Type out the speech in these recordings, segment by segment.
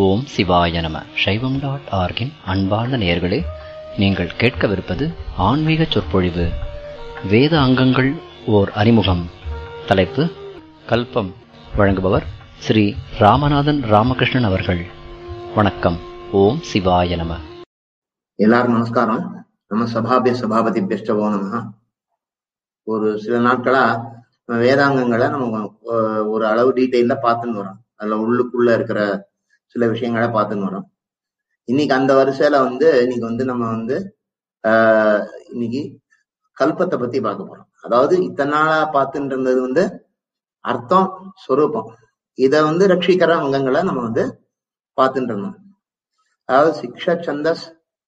ஓம் சிவாய நம சைவம் டாட் ஆர்கின் அன்பார்ந்த நேயர்களே நீங்கள் கேட்கவிருப்பது ஆன்மீக சொற்பொழிவு வேத அங்கங்கள் ஓர் அறிமுகம் தலைப்பு கல்பம் வழங்குபவர் ஸ்ரீ ராமநாதன் ராமகிருஷ்ணன் அவர்கள் வணக்கம் ஓம் சிவாய நம எல்லாரும் நமஸ்காரம் நம்ம சபாபிய சபாபதி பெஸ்டவோ நம ஒரு சில நாட்களா நம்ம வேதாங்கங்களை நம்ம அஹ், ஒரு அளவு டீட்டெயில பார்த்துன்னு வரோம் அதுல உள்ளுக்குள்ள இருக்கிற சில விஷயங்களை பார்த்துன்னு வரோம் இன்னைக்கு அந்த வரிசையில வந்து இன்னைக்கு வந்து நம்ம வந்து ஆஹ் இன்னைக்கு கல்பத்தை பத்தி பார்க்க போறோம் அதாவது இத்தனை நாளா பார்த்துட்டு இருந்தது வந்து அர்த்தம் சொரூபம் இத வந்து ரட்சிக்கிற அங்கங்களை நம்ம வந்து பார்த்துட்டு இருந்தோம் அதாவது சிக்ஷ சந்தஸ்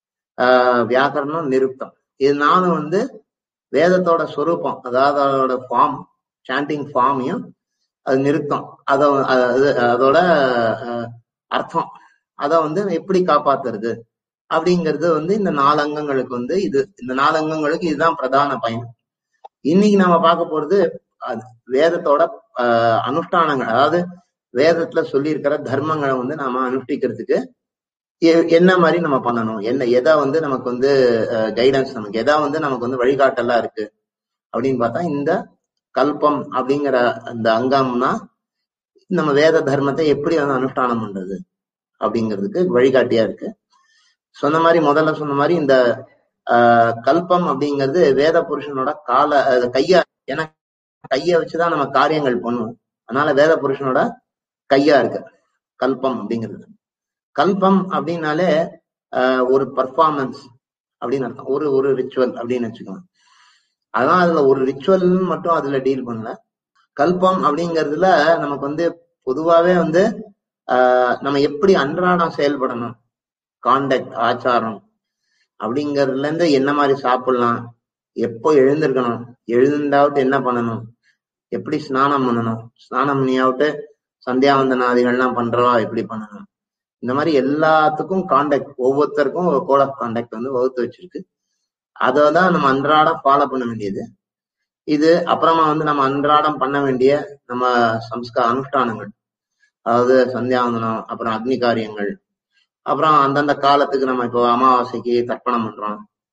ஆஹ் வியாக்கரணம் நிருப்தம் இது நானும் வந்து வேதத்தோட சொரூபம் அதாவது அதோட ஃபார்ம் சாண்டிங் ஃபார்மையும் அது நிறுத்தம் அத அது- அதோட ஆஹ், அர்த்தம் அத வந்து எப்படி காப்பாத்துறது அப்படிங்கிறது வந்து இந்த நாலு அங்கங்களுக்கு வந்து இது இந்த நாலு அங்கங்களுக்கு இதுதான் பிரதான பயன் இன்னைக்கு நாம பார்க்க போறது அது வேதத்தோட ஆஹ், அனுஷ்டானங்கள் அதாவது வேதத்துல சொல்லி இருக்கிற தர்மங்களை வந்து நாம அனுஷ்டிக்கிறதுக்கு எ- என்ன மாதிரி நம்ம பண்ணணும் என்ன எதா வந்து நமக்கு வந்து கைடன்ஸ் நமக்கு எதா வந்து நமக்கு வந்து வழிகாட்டலா இருக்கு அப்படின்னு பார்த்தா இந்த கல்பம் அப்படிங்கிற அந்த அங்கம்னா நம்ம வேத தர்மத்தை எப்படி வந்து அனுஷ்டானம் பண்றது அப்படிங்கிறதுக்கு வழிகாட்டியா இருக்கு சொன்ன மாதிரி முதல்ல சொன்ன மாதிரி இந்த ஆஹ், கல்பம் அப்படிங்கிறது வேத புருஷனோட கால அது கையா ஏன்னா கைய வச்சுதான் நம்ம காரியங்கள் பண்ணுவோம் அதனால வேத புருஷனோட கையா இருக்கு கல்பம் அப்படிங்கிறது கல்பம் அப்படின்னாலே ஆஹ், ஒரு பர்ஃபார்மன்ஸ் அப்படின்னு அர்த்தம் ஒரு ஒரு ரிச்சுவல் அப்படின்னு வச்சுக்கோங்க அதான் அதுல ஒரு ரிச்சுவல் மட்டும் அதுல டீல் பண்ணல கல்பம் அப்படிங்கிறதுல நமக்கு வந்து பொதுவாவே வந்து ஆஹ், நம்ம எப்படி அன்றாடம் செயல்படணும் காண்டக்ட் ஆச்சாரம் அப்படிங்கறதுல இருந்து என்ன மாதிரி சாப்பிடலாம் எப்போ எழுந்திருக்கணும் எழுந்தாவிட்டு என்ன பண்ணணும் எப்படி ஸ்நானம் பண்ணணும் ஸ்நானம் பண்ணியாவிட்டு சந்தியாவந்தனாதிகள்லாம் பண்றவா எப்படி பண்ணணும் இந்த மாதிரி எல்லாத்துக்கும் காண்டாக்ட் ஒவ்வொருத்தருக்கும் ஒரு கோட் ஆஃப் காண்டாக்ட் வந்து வகுத்து வச்சிருக்கு அதை தான் நம்ம அன்றாடம் ஃபாலோ பண்ண வேண்டியது இது அப்புறமா வந்து நம்ம அன்றாடம் பண்ண வேண்டிய நம்ம சம்ஸ்கா அனுஷ்டானங்கள் அதாவது சந்தியாவந்தனம் அப்புறம் அக்னி காரியங்கள் அப்புறம் அந்தந்த காலத்துக்கு நம்ம இப்போ அமாவாசைக்கு தர்ப்பணம் பண்றோம்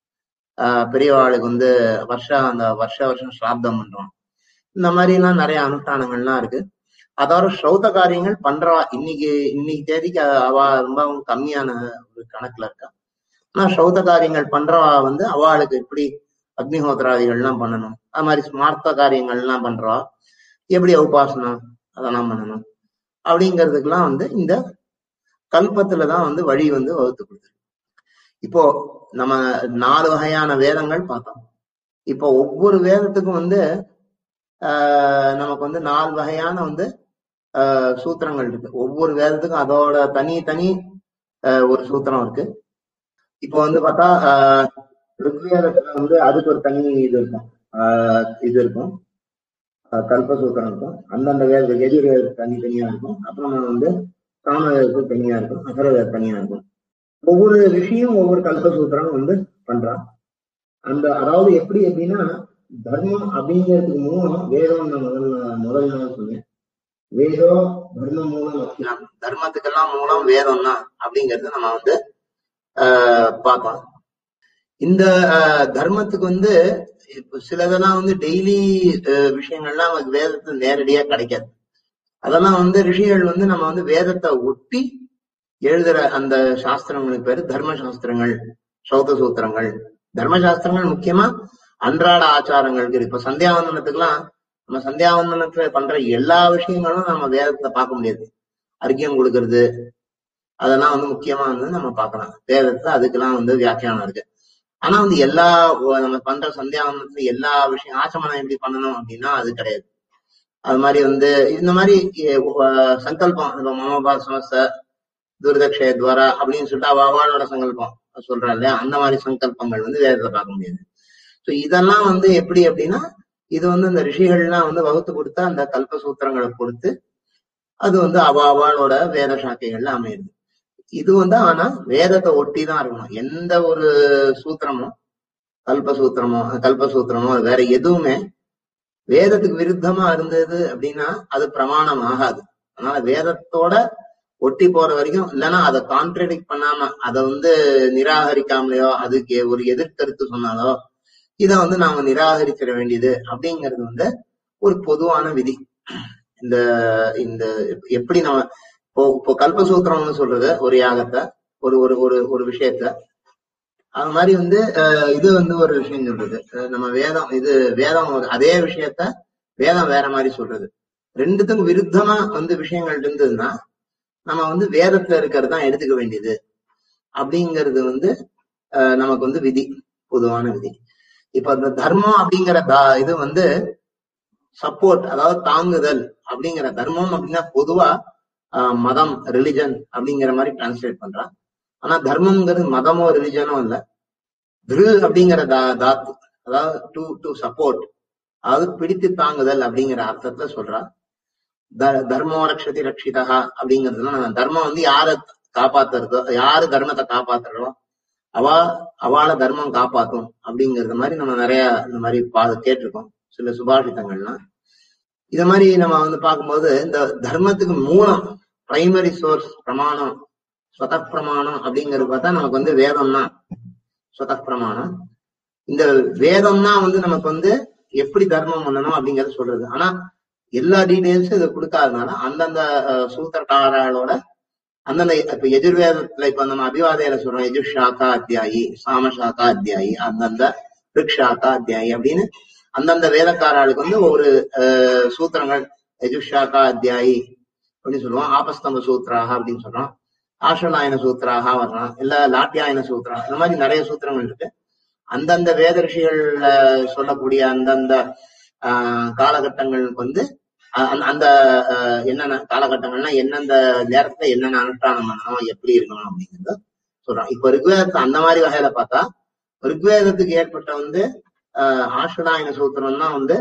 ஆஹ் பெரியவாளுக்கு வந்து வருஷ அந்த வருஷ வருஷம் ஸ்ராத்தம் பண்றோம் இந்த மாதிரி எல்லாம் நிறைய அனுஷ்டானங்கள்லாம் இருக்கு அதோட ஸ்ரௌத காரியங்கள் பண்றவா இன்னைக்கு இன்னைக்கு தேதிக்கு அ- அவ ரொம்பவும் கம்மியான ஒரு கணக்குல இருக்கா ஆனா ஸ்ரௌத காரியங்கள் பண்றவா வந்து அவளுக்கு எப்படி அக்னிஹோத்திராதிகள்லாம் பண்ணணும் அது மாதிரி ஸ்மார்த்த காரியங்கள்லாம் பண்றவா எப்படி உபாசனம் அதெல்லாம் பண்ணணும் அப்படிங்கிறதுக்கெல்லாம் வந்து இந்த கல்பத்துல தான் வந்து வழி வந்து வகுத்து கொடுத்துருக்கு இப்போ நம்ம நாலு வகையான வேதங்கள் பார்த்தோம் இப்போ ஒவ்வொரு வேதத்துக்கும் வந்து ஆஹ் நமக்கு வந்து நாலு வகையான வந்து ஆஹ் சூத்திரங்கள் இருக்கு ஒவ்வொரு வேதத்துக்கும் அதோட தனி தனி ஆஹ் ஒரு சூத்திரம் இருக்கு இப்போ வந்து பார்த்தா ஆஹ் ருக்வேதத்துல வந்து அதுக்கு ஒரு தனி இது இருக்கும் ஆஹ் இது இருக்கும் ஆஹ் கல்பசூத்திரம் இருக்கும் அந்தந்த வேத எதிர் தனித்தனியா இருக்கும் அப்புறம் வந்து சாமவேதத்துக்கு தனியா இருக்கும் அகரவேத தனியா இருக்கும் ஒவ்வொரு ரிஷியும் ஒவ்வொரு கல்பசூத்திரம் வந்து பண்றான் அந்த அதாவது எப்படி எப்படின்னா தர்மம் அப்படிங்கிறதுக்கு மூலம் வேதம் நான் முதல்ல முதல் நாள் சொன்னேன் வேதோ தர்ம மூலம் அஸ்லாம். தர்மத்துக்கெல்லாம் மூலம் வேதம் தான் அப்படிங்கறது நம்ம வந்து ஆஹ் பார்த்தோம் இந்த ஆஹ் தர்மத்துக்கு வந்து இப்ப சிலதெல்லாம் வந்து டெய்லி விஷயங்கள்லாம் நமக்கு வேதத்துல நேரடியா கிடைக்காது அதெல்லாம் வந்து ரிஷிகள் வந்து நம்ம வந்து வேதத்தை ஒட்டி எழுதுற அந்த சாஸ்திரங்களுக்கு பேரு தர்ம சாஸ்திரங்கள் சௌத சூத்திரங்கள் தர்ம சாஸ்திரங்கள் முக்கியமா அன்றாட ஆச்சாரங்களுக்கு இருக்கு இப்ப சந்தியாவந்தனத்துக்குலாம் நம்ம சந்தியாவந்தனத்துல பண்ற எல்லா விஷயங்களும் நம்ம வேதத்துல பார்க்க முடியாது அர்க்கியம் கொடுக்கறது அதெல்லாம் வந்து முக்கியமா வந்து நம்ம பார்க்கலாம் வேதத்துல அதுக்கெல்லாம் வந்து வியாக்கியானம் இருக்கு ஆனா வந்து எல்லா ஒ- நம்ம பண்ற சந்தியாவந்தனத்துல எல்லா விஷயம் ஆச்சமனம் எப்படி பண்ணணும் அப்படின்னா அது கிடையாது அது மாதிரி வந்து இந்த மாதிரி எ- ஒ- சங்கல்பம் இப்ப மமபா சமஸ்த துர்தக்ஷய துவாரா அப்படின்னு சொல்லிட்டு அவ அவளோட சங்கல்பம் சொல்றா இல்லையா அந்த மாதிரி சங்கல்பங்கள் வந்து வேதத்தை பார்க்க முடியாது சோ இதெல்லாம் வந்து எப்படி அப்படின்னா இது வந்து இந்த ரிஷிகள்லாம் வந்து வகுத்து கொடுத்த அந்த கல்பசூத்திரங்களை பொறுத்து அது வந்து அவ அவளோட வேத சாக்கைகள்ல அமையுது இது வந்து ஆனா வேதத்தை ஒட்டி தான் இருக்கணும் எந்த ஒரு சூத்திரமோ கல்பசூத்திரமோ கல்பசூத்திரமோ வேற எதுவுமே வேதத்துக்கு விருத்தமா இருந்தது அப்படின்னா அது பிரமாணம் ஆகாது அதனால வேதத்தோட ஒட்டி போற வரைக்கும் இல்லைன்னா அதை கான்ட்ரடிக்ட் பண்ணாம அதை வந்து நிராகரிக்காமலையோ அதுக்கு ஒரு எதிர்கருத்து சொன்னாலோ இதை வந்து நாம நிராகரிச்சிட வேண்டியது அப்படிங்கிறது வந்து ஒரு பொதுவான விதி இந்த இந்த எப்படி நம்ம இப்போ இப்போ கல்பசூத்திரம்னு சொல்றது ஒரு யாகத்தை ஒரு ஒரு ஒரு ஒரு விஷயத்த அது மாதிரி வந்து அஹ், இது வந்து ஒரு விஷயம் சொல்றது அஹ், நம்ம வேதம் இது வேதம் ஒரு- அதே விஷயத்த வேதம் வேற மாதிரி சொல்றது ரெண்டுத்துக்கும் விருத்தமா வந்து விஷயங்கள் இருந்ததுன்னா நம்ம வந்து வேதத்துல இருக்கிறது தான் எடுத்துக்க வேண்டியது அப்படிங்கிறது வந்து அஹ், நமக்கு வந்து விதி பொதுவான விதி இப்ப அந்த தர்மம் அப்படிங்கிற தா- இது வந்து சப்போர்ட் அதாவது தாங்குதல் அப்படிங்கிற தர்மம் அப்படின்னா பொதுவா ஆஹ், மதம் ரிலிஜன் அப்படிங்கிற மாதிரி டிரான்ஸ்லேட் பண்றான் ஆனா தர்மம்ங்கிறது மதமோ ரிலிஜனோ இல்ல திரு அப்படிங்கிற தா தாத்து அதாவது டு டு சப்போர்ட் அதாவது பிடித்து தாங்குதல் அப்படிங்கிற அர்த்தத்துல சொல்றா த- தர்மோ ரக்ஷதி ரக்ஷிதா அப்படிங்கிறதுல நம்ம தர்மம் வந்து யார காப்பாத்துறதோ யாரு தர்மத்தை காப்பாத்துறதோ அவ அவள தர்மம் காப்பாத்தும் அப்படிங்கறது மாதிரி நம்ம நிறைய இந்த மாதிரி பா கேட்டிருக்கோம் சில சுபாஷிதங்கள்லாம் இத மாதிரி நம்ம வந்து பார்க்கும்போது இந்த தர்மத்துக்கு மூலம் பிரைமரி சோர்ஸ் பிரமாணம் ஸ்வத பிரமாணம் அப்படிங்கிறது பார்த்தா நமக்கு வந்து வேதம் தான் ஸ்வத பிரமாணம் இந்த வேதம் தான் வந்து நமக்கு வந்து எப்படி தர்மம் பண்ணணும் அப்படிங்கறத சொல்றது ஆனா எல்லா டீடைல்ஸும் இது கொடுக்காதனால அந்தந்த அஹ், சூத்திரக்காரர்களோட அந்தந்த இப்ப எதிர்வேதத்துல இப்ப நம்ம அபிவாதையில சொல்றோம் எஜுஷாக்கா அத்தியாயி சாமசாக்கா அத்தியாயி அந்தந்த ரிக்ஷாக்கா அத்தியாயி அப்படின்னு அந்தந்த வேதக்காரர்களுக்கு வந்து ஒரு அஹ், சூத்திரங்கள் எஜுஷாக்கா அத்தியாயி அப்படின்னு சொல்லுவோம் ஆபஸ்தம்ப சூத்திராக அப்படின்னு சொல்றோம் ஆஷலாயன சூத்திராக வரலாம் இல்ல லாட்டியாயன சூத்திரம் இந்த மாதிரி நிறைய சூத்திரங்கள் இருக்கு அந்தந்த வேத ரிஷிகள்ல சொல்லக்கூடிய அந்தந்த ஆஹ் காலகட்டங்களுக்கு வந்து அ- அந்த- அந்த ஆஹ் என்னென்ன காலகட்டங்கள்னா எந்தெந்த நேரத்துல என்னென்ன அனுஷ்டானம் பண்ணணும் எப்படி இருக்கணும் அப்படிங்கறத சொல்றோம் இப்ப ரிக்வேதத்தை அந்த மாதிரி வகையில பார்த்தா ரிக்வேதத்துக்கு ஏற்பட்ட வந்து ஆஹ் ஆஷலாயன சூத்திரம் தான் வந்து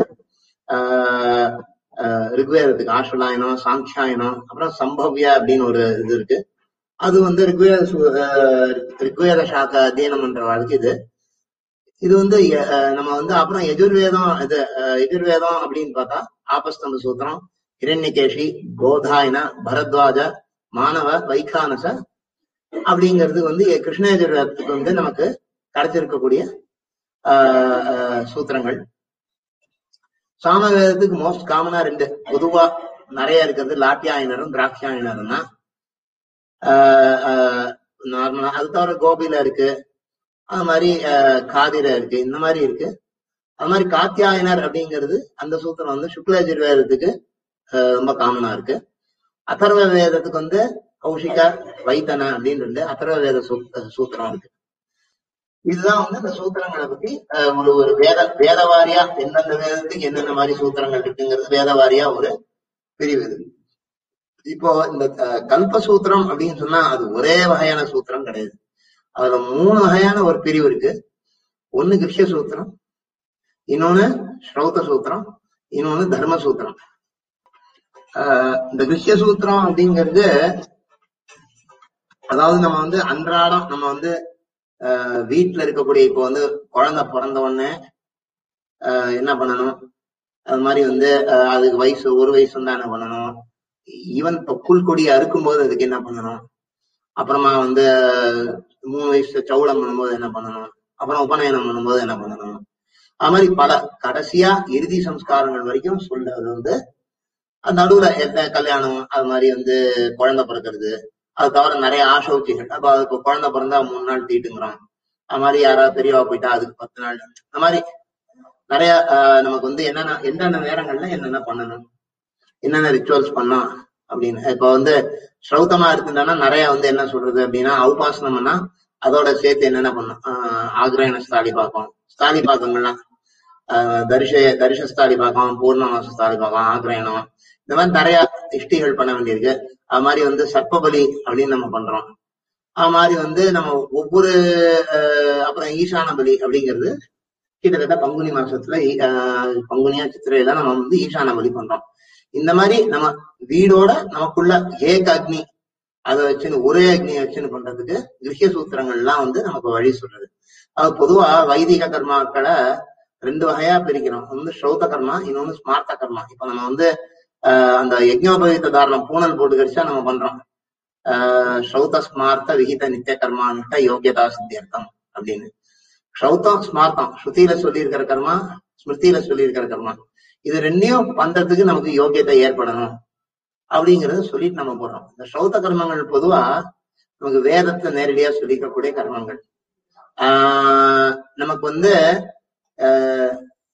ஆஹ் ஆஹ் ரிக்வேதத்துக்கு ஆஷலாயனம் சாங்கியாயனம் அப்புறம் சம்பவ்ய அப்படின்னு ஒரு இது இருக்கு அது வந்து ரிக்வேத சு- ஆஹ் ரிக்வேத சாக்க அத்தியனம் பண்றவர்களுக்கு இது இது வந்து எ- அஹ் நம்ம வந்து அப்புறம் எஜுர்வேதம் இது அஹ் எஜுர்வேதம் அப்படின்னு பார்த்தா ஆபஸ்தம்ப சூத்திரம் இரண்யகேஷி கோதாயன பரத்வாஜ மானவ வைகானச அப்படிங்கிறது வந்து எ- கிருஷ்ண எஜுர்வேதத்துக்கு வந்து நமக்கு கிடைச்சிருக்கக்கூடிய ஆஹ் ஆஹ் சூத்திரங்கள் சாமவேதத்துக்கு மோஸ்ட் காமனா ரெண்டு பொதுவா நிறைய இருக்கிறது லாட்டியாயினரும் திராட்சாயினரும் தான் நார்மலா அது தவிர கோபில இருக்கு அது மாதிரி ஆஹ் காதிர இருக்கு இந்த மாதிரி இருக்கு அது மாதிரி காத்தியாயனர் அப்படிங்கிறது அந்த சூத்திரம் வந்து சுக்லஜிர் வேதத்துக்கு ஆஹ் ரொம்ப காமனா இருக்கு அதர்வ வேதத்துக்கு வந்து கௌஷிக வைத்தன அப்படின்னு ரெண்டு அதர்வ வேத சூ- சூத்திரம் இருக்கு இதுதான் வந்து இந்த சூத்திரங்களை பத்தி ஆஹ் ஒரு ஒரு வேத வேதவாரியா எந்தெந்த வேதத்துக்கு என்னென்ன மாதிரி சூத்திரங்கள் இருக்குங்கிறது வேதவாரியா ஒரு பிரிவு இது இப்போ இந்த அஹ், கல்ப சூத்திரம் அப்படின்னு சொன்னா அது ஒரே வகையான சூத்திரம் கிடையாது அதுல மூணு வகையான ஒரு பிரிவு இருக்கு ஒண்ணு கிருஷ்ய சூத்திரம் இன்னொன்னு ஸ்ரௌத சூத்திரம் இன்னொன்னு தர்ம சூத்திரம் ஆஹ் இந்த கிருஷ்ய சூத்திரம் அப்படிங்கிறது அதாவது நம்ம வந்து அன்றாடம் நம்ம வந்து ஆஹ் வீட்டுல இருக்கக்கூடிய இப்போ வந்து குழந்தை பிறந்த உடனே ஆஹ் என்ன பண்ணணும் அது மாதிரி வந்து ஆஹ் அதுக்கு வயசு ஒரு வயசு வந்தா என்ன பண்ணணும் ஈவன் இப்போ புல்கொடி அறுக்கும் போது அதுக்கு என்ன பண்ணணும் அப்புறமா வந்து மூணு வயசு சவுளம் பண்ணும்போது என்ன பண்ணணும் அப்புறம் உபநயனம் பண்ணும்போது என்ன பண்ணணும் அது மாதிரி பல கடைசியா இறுதி சம்ஸ்காரங்கள் வரைக்கும் சொல்றது வந்து அது நடுவுல எத்த- கல்யாணம் அது மாதிரி வந்து குழந்தை பிறக்கிறது அது தவிர நிறைய ஆசோச்சிகள் அப்ப அது இப்போ குழந்தை பிறந்தா மூணு நாள் தீட்டுங்கிறோம் அது மாதிரி யாராவது பெரியவா போயிட்டா அதுக்கு பத்து நாள் அந்த மாதிரி நிறைய ஆஹ், நமக்கு வந்து என்னென்ன என்னென்ன நேரங்கள்ல என்னென்ன பண்ணணும் என்னென்ன ரிச்சுவல்ஸ் பண்ணோம் அப்படின்னு இப்ப வந்து ஸ்ரௌத்தமா இருக்குன்னா நிறைய வந்து என்ன சொல்றது அப்படின்னா அவுபாசனம்னா அதோட சேர்த்து என்னென்ன பண்ணும் ஆஹ் ஆக்ரயண ஸ்தாலி பாக்கம் ஸ்தாலி பாக்கங்கள்லாம் ஆஹ் தரிச தரிச ஸ்தாலி பாக்கம் பூர்ணமாச ஸ்தாலி பாக்கம் ஆக்ரயணம் இந்த மாதிரி நிறைய இஷ்டிகள் பண்ண வேண்டியிருக்கு அது மாதிரி வந்து சர்ப்பபலி அப்படின்னு நம்ம பண்றோம் அது மாதிரி வந்து நம்ம ஒவ்வொரு ஆஹ் அப்புறம் ஈசான பலி அப்படிங்கிறது கிட்டத்தட்ட பங்குனி மாசத்துல ஈ- ஆஹ் பங்குனியா சித்திரையில நம்ம வந்து ஈசான பலி பண்றோம் இந்த மாதிரி நம்ம வீடோட நமக்குள்ள ஏக அக்னி அதை வச்சுன்னு ஒரே அக்னியை வச்சுன்னு பண்றதுக்கு கிரகிய சூத்திரங்கள்லாம் வந்து நமக்கு வழி சொல்றது அது பொதுவா வைதிக கர்மாக்களை ரெண்டு வகையா பிரிக்கிறோம் ஒன்று ஸ்ரௌத கர்மா இன்னொன்னு ஸ்மார்த்த கர்மா இப்ப நம்ம வந்து ஆஹ் அந்த யஜ்னோபவீத்த தாரணம் பூனல் போட்டு கடிச்சா நம்ம பண்றோம் ஆஹ் ஸ்ரௌத ஸ்மார்த்த விகித நித்திய கர்மான்ட்ட யோகியதா சித்தியர்த்தம் அப்படின்னு ஸ்ரௌத்தம் ஸ்மார்த்தம் ஸ்ருதியில சொல்லியிருக்கிற கர்மா ஸ்மிருதியில சொல்லியிருக்கிற கர்மா இது ரெண்டையும் பண்றதுக்கு நமக்கு யோகியத்தை ஏற்படணும் அப்படிங்கறத சொல்லிட்டு நம்ம போறோம் இந்த ஸ்ரௌத கர்மங்கள் பொதுவா நமக்கு வேதத்துல நேரடியா சொல்லிக்கக்கூடிய கர்மங்கள் ஆஹ் நமக்கு வந்து ஆஹ்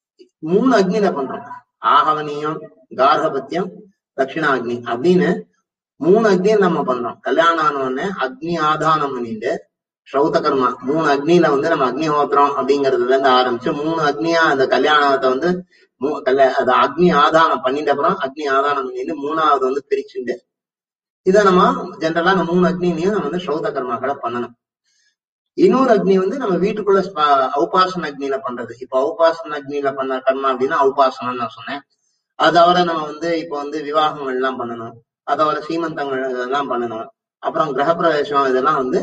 மூணு அக்னியில பண்றோம் ஆகவனியம் கார்கபத்தியம் தட்சிணாக்னி அப்படின்னு மூணு அக்னியில் நம்ம பண்றோம் கல்யாணம் ஆன உடனே அக்னி ஆதானம் பண்ணிட்டு ஸ்ரௌத கர்மா மூணு அக்னியில வந்து நம்ம அக்னிஹோத்திரம் அப்படிங்கறதுல இருந்து ஆரம்பிச்சு மூணு அக்னியா அந்த கல்யாணத்தை வந்து மூ- கல்யா- அது அக்னி ஆதானம் பண்ணிட்ட அப்புறம் அக்னி ஆதானம் பண்ணிட்டு மூணாவது வந்து பிரிச்சுண்டு இதை நம்ம ஜென்ரலா அந்த மூணு அக்னிலையும் நம்ம வந்து ஸ்ரௌத கர்மாக்களை பண்ணணும் இன்னொரு அக்னி வந்து நம்ம வீட்டுக்குள்ள ஸ்ப- ஔபாசன அக்னியில பண்றது இப்ப ஔபாசன அக்னியில பண்ண கர்மா அப்படின்னா ஔபாசனம் நான் சொன்னேன் அது தவிர நம்ம வந்து இப்ப வந்து விவாகங்கள் எல்லாம் பண்ணணும் அது தவிர சீமந்தங்கள் இதெல்லாம் பண்ணணும் அப்புறம் கிரகப்பிரவேசம் இதெல்லாம் வந்து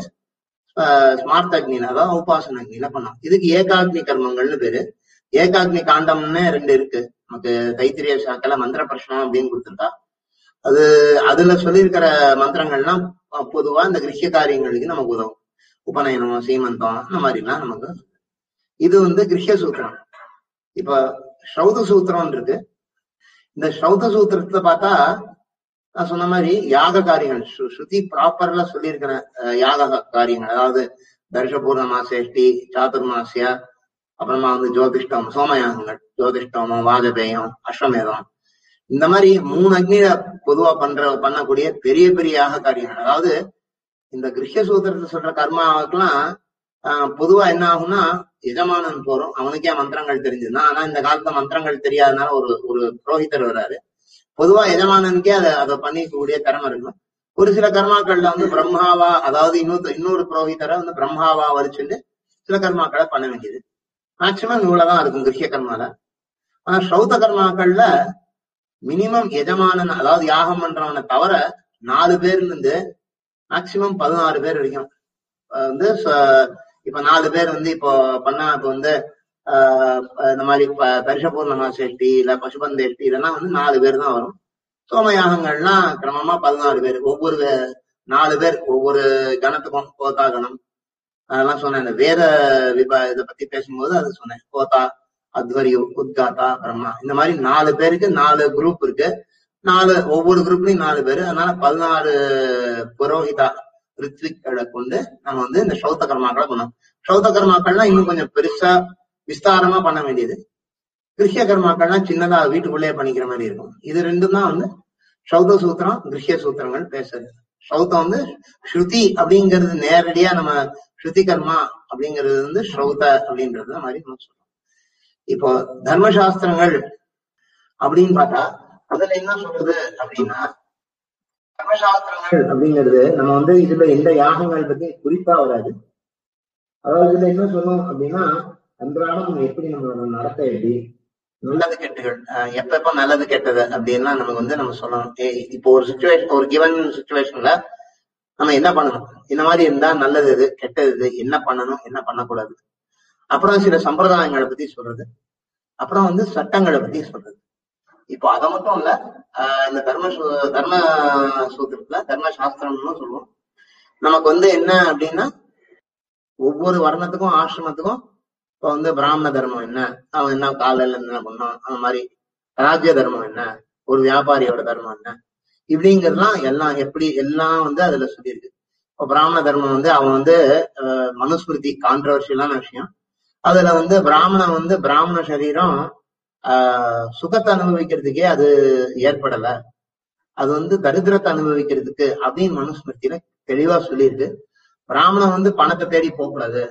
ஆஹ் ஸ்மார்ட் அக்னியில அதாவது உபாசன அக்னியில பண்ணோம் இதுக்கு ஏகாக்னி கர்மங்கள்னு பேரு ஏகாக்னி காண்டம்னு ரெண்டு இருக்கு நமக்கு தைத்திரிய சாக்கல மந்திர பிரஷ்னம் அப்படின்னு கொடுத்துருக்கா அது அதுல சொல்லியிருக்கிற மந்திரங்கள்லாம் பொதுவா இந்த கிரகிய காரியங்களுக்கு நமக்கு உதவும் உபநயனம் சீமந்தம் இந்த மாதிரி எல்லாம் நமக்கு இது வந்து கிரகிய சூத்திரம் இப்ப ஸ்ரௌத சூத்திரம் இருக்கு இந்த ஸ்ரௌத சூத்திரத்துல பார்த்தா நான் சொன்ன மாதிரி யாக காரியங்கள் ஸ்ரு- ஸ்ருதி ப்ராப்பர்ல சொல்லியிருக்கிற அஹ், யாக காரியங்கள் அதாவது தர்ஷ பூர்ணமாசேஷ்டி சாதுர்மாசிய அப்புறமா வந்து ஜோதிஷ்டம் சோமயாகங்கள் ஜோதிஷ்டோமம் வாஜபேயம் அஸ்வமேதம் இந்த மாதிரி மூணு அக்னியில பொதுவா பண்ற பண்ணக்கூடிய பெரிய பெரிய யாக காரியங்கள் அதாவது இந்த கிருஷ்ய சூத்திரத்துல சொல்ற கர்மாவுக்கெல்லாம் ஆஹ், பொதுவா என்ன ஆகும்னா எஜமானன் போறோம் அவனுக்கே மந்திரங்கள் தெரிஞ்சதுன்னா ஆனா இந்த காலத்துல மந்திரங்கள் தெரியாதனால ஒரு ஒரு புரோஹிதர் வராரு பொதுவா எஜமானனுக்கே அதை அதை பண்ணிக்கக்கூடிய திறமை இருக்கும் ஒரு சில கர்மாக்கள்ல வந்து பிரம்மாவா அதாவது இன்னொரு இன்னொரு புரோஹிதரை வந்து பிரம்மாவா வரிச்சுட்டு சில கர்மாக்களை பண்ண வேண்டியது மேக்சிமம் இவ்வளவுதான் இருக்கும் கிருஷ்ய கர்மால ஆனா ஸ்ரௌத கர்மாக்கள்ல மினிமம் எஜமானன் அதாவது யாகம் பண்றவனை தவிர நாலு பேர்ல இருந்து மேக்சிமம் பதினாறு பேர் வரைக்கும் அஹ் வந்து ச- இப்ப நாலு பேர் வந்து இப்போ பண்ணா இப்ப வந்து ஆஹ் இந்த மாதிரி ப- பரிசபூர்ணமா சேஷ்டி இல்ல பசுபந்தேஷ்டி இதெல்லாம் வந்து நாலு பேர் தான் வரும் சோமயாகங்கள்லாம் கிரமமா பதினாறு பேர் ஒவ்வொரு வே- நாலு பேர் ஒவ்வொரு கணத்துக்கும் கோதா கணம் அதெல்லாம் சொன்னேன் இந்த வேத விபா இதை பத்தி பேசும்போது அது சொன்னேன் கோதா அத்வரி உத்காத்தா பிரம்மா இந்த மாதிரி நாலு பேருக்கு நாலு குரூப் இருக்கு நாலு ஒவ்வொரு குரூப்லயும் நாலு பேரு அதனால பதினாறு புரோஹிதா ரித்விக்களை கொண்டு நம்ம வந்து இந்த சௌத்த கர்மாக்களை பண்ணோம் சௌத்த கர்மாக்கள்லாம் இன்னும் கொஞ்சம் பெருசா விஸ்தாரமா பண்ண வேண்டியது கிருஷ்ய கர்மாக்கள்லாம் சின்னதா வீட்டுக்குள்ளேயே பண்ணிக்கிற மாதிரி இருக்கும் இது ரெண்டும் தான் வந்து சௌத சூத்திரம் கிருஷ்ய சூத்திரங்கள் பேசுறது ஸ்ரௌத்தம் வந்து ஸ்ருதி அப்படிங்கிறது நேரடியா நம்ம ஸ்ருதி கர்மா அப்படிங்கிறது வந்து ஸ்ரௌத அப்படின்றது மாதிரி நம்ம சொல்றோம் இப்போ தர்மசாஸ்திரங்கள் அப்படின்னு பார்த்தா அதுல என்ன சொல்றது அப்படின்னா தர்மசாஸ்திரங்கள் அப்படிங்கிறது நம்ம வந்து இதுல எந்த யாகங்கள் பத்தி குறிப்பா வராது அதாவது இதுல என்ன சொல்லும் அப்படின்னா அன்றாடம் நம்ம எப்படி நம்மளோட நடத்த எப்படி நல்லது கெட்டுகள் அஹ் எப்ப எப்ப நல்லது கெட்டது அப்படின்னா நமக்கு வந்து நம்ம சொல்லணும் ஏய், இப்போ ஒரு சுச்சுவேஷன் ஒரு கிவன் சுச்சுவேஷன்ல நம்ம என்ன பண்ணணும் இந்த மாதிரி இருந்தா நல்லது எது கெட்டது எது என்ன பண்ணணும் என்ன பண்ணக்கூடாது அப்புறம் சில சம்பிரதாயங்களை பத்தி சொல்றது அப்புறம் வந்து சட்டங்களை பத்தி சொல்றது இப்போ அதை மட்டும் இல்ல ஆஹ் இந்த தர்ம சூ- தர்ம சூத்திரத்துல தர்ம சாஸ்திரம்னு சொல்லுவோம் நமக்கு வந்து என்ன அப்படின்னா ஒவ்வொரு வர்ணத்துக்கும் ஆசிரமத்துக்கும் இப்போ வந்து பிராமண தர்மம் என்ன அவன் என்ன காலையில இருந்து என்ன பண்ணான் அந்த மாதிரி ராஜ்ய தர்மம் என்ன ஒரு வியாபாரியோட தர்மம் என்ன இப்படிங்கிறதுலாம் எல்லாம் எப்படி எல்லாம் வந்து அதுல சொல்லியிருக்கு இப்போ பிராமண தர்மம் வந்து அவன் வந்து அஹ், மனுஸ்மிருதி கான்ட்ரவர்ஷியலான விஷயம் அதுல வந்து பிராமணன் வந்து பிராமண சரீரம் ஆஹ் சுகத்தை அனுபவிக்கிறதுக்கே அது ஏற்படல அது வந்து தரித்திரத்தை அனுபவிக்கிறதுக்கு அப்படின்னு மனுஸ்மிருதியில தெளிவா சொல்லியிருக்கு பிராமணன் வந்து பணத்தை தேடி போகக்கூடாது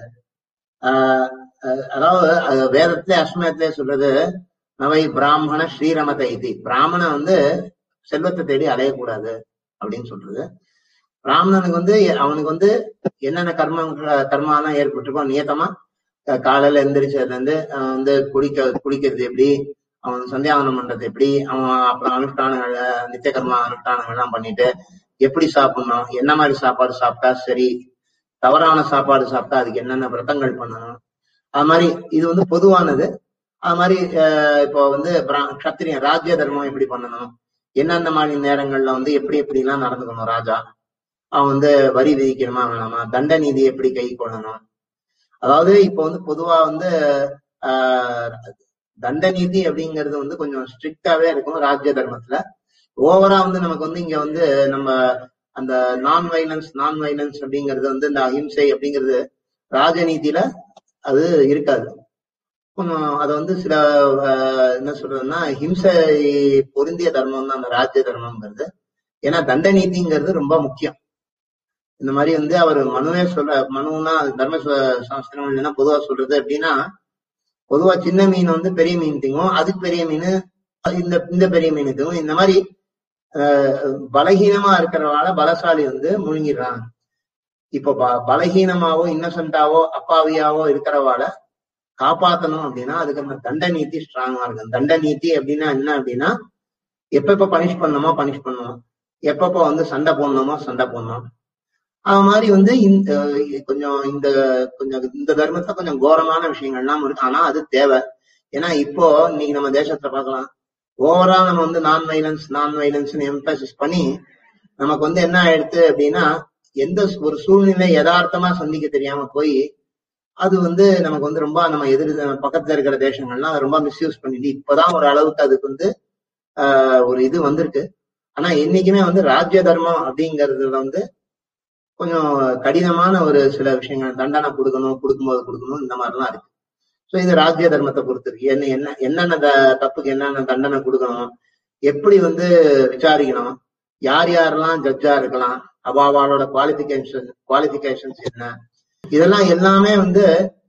ஆஹ் அஹ் அதாவது அது வேதத்திலே அஸ்மயத்திலே சொல்றது நவை பிராமண ஸ்ரீரமத இது பிராமணன் வந்து செல்வத்தை தேடி அலையக்கூடாது அப்படின்னு சொல்றது பிராமணனுக்கு வந்து அவனுக்கு வந்து என்னென்ன கர்ம கர்மாலாம் ஏற்பட்டிருக்கோ நியத்தமா அஹ் காலையில எந்திரிச்சதுல இருந்து அவன் வந்து குடிக்க குடிக்கிறது எப்படி அவன் சந்தியாவனம் பண்றது எப்படி அவன் அப்புறம் அனுஷ்டானங்கள் நித்திய கர்மா அனுஷ்டானங்கள் எல்லாம் பண்ணிட்டு எப்படி சாப்பிடணும் என்ன மாதிரி சாப்பாடு சாப்பிட்டா சரி தவறான சாப்பாடு சாப்பிட்டா அதுக்கு என்னென்ன விரதங்கள் பண்ணணும் அது மாதிரி இது வந்து பொதுவானது அது மாதிரி அஹ் இப்போ வந்து பிரா- க்ஷத்திரியன் ராஜ்ய தர்மம் எப்படி பண்ணணும் என்னென்ன மாதிரி நேரங்கள்ல வந்து எப்படி எப்படி எல்லாம் நடந்துக்கணும் ராஜா அவன் வந்து வரி விதிக்கணுமா வேணாமா தண்ட நீதி எப்படி கை கொள்ளணும் அதாவது இப்ப வந்து பொதுவா வந்து ஆஹ் தண்ட நீதி அப்படிங்கிறது வந்து கொஞ்சம் ஸ்ட்ரிக்டாவே இருக்கும் ராஜ்ய தர்மத்துல ஓவரா வந்து நமக்கு வந்து இங்க வந்து நம்ம அந்த நான் வைலன்ஸ் நான் வைலன்ஸ் அப்படிங்கிறது வந்து இந்த அஹிம்சை அப்படிங்கிறது ராஜநீதியில அது இருக்காது கொஞ்சம் அது வந்து சில ஆஹ், என்ன சொல்றதுன்னா ஹிம்சை பொருந்திய தர்மம் தான் அந்த ராஜ்ய தர்மம்ங்கிறது ஏன்னா தண்ட நீதிங்கிறது ரொம்ப முக்கியம் இந்த மாதிரி வந்து அவர் மனுவே சொல்ற மனுனா அது தர்ம சா- சாஸ்திரம் இல்லைன்னா பொதுவா சொல்றது எப்படின்னா பொதுவா சின்ன மீன் வந்து பெரிய மீன் திங்கும் அதுக்கு பெரிய மீன் அது இந்த இந்த பெரிய மீன் திங்கும் இந்த மாதிரி ஆஹ், பலகீனமா இருக்கிறவால பலசாலி வந்து முழுங்கிடுறான் இப்போ ப- பலகீனமாவோ இன்னசென்ட்டாவோ அப்பாவியாவோ இருக்கிறவால காப்பாத்தணும் அப்படின்னா அதுக்கு அந்த தண்ட நீதி ஸ்ட்ராங்கா இருக்கும் தண்ட நீதி அப்படின்னா என்ன அப்படின்னா எப்பப்ப பனிஷ் பண்ணணுமோ பனிஷ் பண்ணணும் எப்பப்ப வந்து சண்டை போடணுமோ சண்டை போடணும் அது மாதிரி வந்து இந்த கொஞ்சம் இந்த கொஞ்சம் இந்த தர்மத்துல கொஞ்சம் கோரமான விஷயங்கள்லாம் இருக்கு ஆனா அது தேவை ஏன்னா இப்போ இன்னைக்கு நம்ம தேசத்துல பார்க்கலாம் ஓவரா நம்ம வந்து நான் வைலன்ஸ் நான் வைலன்ஸ் எம்பசிஸ் பண்ணி நமக்கு வந்து என்ன ஆயிடுது அப்படின்னா எந்த ஒரு சூழ்நிலை யதார்த்தமா சந்திக்க தெரியாம போய் அது வந்து நமக்கு வந்து ரொம்ப நம்ம எதிர் பக்கத்துல இருக்கிற தேசங்கள்லாம் அதை ரொம்ப மிஸ்யூஸ் பண்ணிட்டு இப்பதான் ஒரு அளவுக்கு அதுக்கு வந்து ஆஹ் ஒரு இது வந்திருக்கு ஆனா என்னைக்குமே வந்து ராஜ்ய தர்மம் அப்படிங்கறதுல வந்து கொஞ்சம் கடினமான ஒரு சில விஷயங்கள் தண்டனை கொடுக்கணும் கொடுக்கும்போது கொடுக்கணும் இந்த மாதிரிலாம் இருக்கு ஸோ இது ராஜ்ய தர்மத்தை பொறுத்து இருக்கு என்ன என்ன என்னென்ன த- தப்புக்கு என்னென்ன தண்டனை கொடுக்கணும் எப்படி வந்து விசாரிக்கணும் யார் யாரெல்லாம் ஜட்ஜா இருக்கலாம் அவாவாளோட குவாலிபிகேஷன் குவாலிபிகேஷன்ஸ் என்ன இதெல்லாம் எல்லாமே வந்து